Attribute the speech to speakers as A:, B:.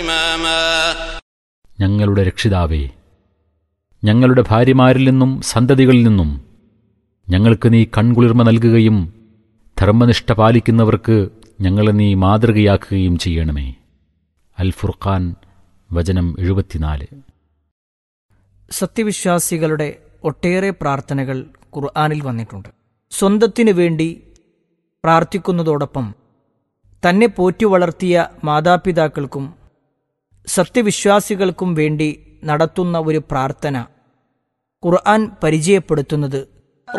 A: إماما
B: ഞങ്ങളുടെ രക്ഷിതാവേ ഞങ്ങളുടെ ഭാര്യമാരിൽ നിന്നും സന്തതികളിൽ നിന്നും ഞങ്ങൾക്ക് നീ കൺകുളിർമ നൽകുകയും ധർമ്മനിഷ്ഠ പാലിക്കുന്നവർക്ക് ഞങ്ങളെ നീ മാതൃകയാക്കുകയും ചെയ്യണമേ അൽ ഫുർഖാൻ വചനം എഴുപത്തിനാല്
C: സത്യവിശ്വാസികളുടെ ഒട്ടേറെ പ്രാർത്ഥനകൾ ഖുർആാനിൽ വന്നിട്ടുണ്ട് സ്വന്തത്തിനു വേണ്ടി പ്രാർത്ഥിക്കുന്നതോടൊപ്പം തന്നെ പോറ്റി വളർത്തിയ മാതാപിതാക്കൾക്കും സത്യവിശ്വാസികൾക്കും വേണ്ടി നടത്തുന്ന ഒരു പ്രാർത്ഥന ഖുർആൻ പരിചയപ്പെടുത്തുന്നത്